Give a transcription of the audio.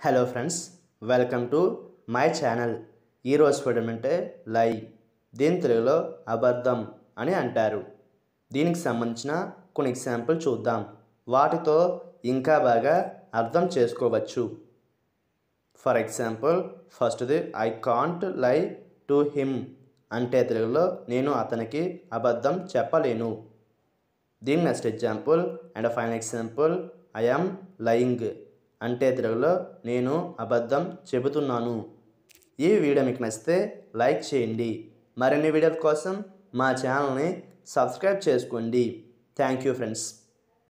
hello friends welcome to my channel ఈరోజు పదం అంటే లై దీని తెలుగులో అబద్ధం అని అంటారు దీనికి సంబంధించిన కొన్ని ఎగ్జాంపుల్ చూద్దాం వాటితో ఇంకా బాగా అర్థం చేసుకోవచ్చు ఫర్ ఎగ్జాంపుల్ ఫస్ట్ది I can't lie to him అంటే తెలుగులో నేను అతనికి అబద్ధం చెప్పలేను దీని next example and final example I am lying అంటే తెలుగులో నేను అబద్ధం చెబుతున్నాను ఈ వీడియో మీకు నచ్చితే లైక్ చేయండి మరిన్ని వీడియోల కోసం మా ఛానల్ని సబ్స్క్రైబ్ చేసుకోండి థ్యాంక్ యూ ఫ్రెండ్స్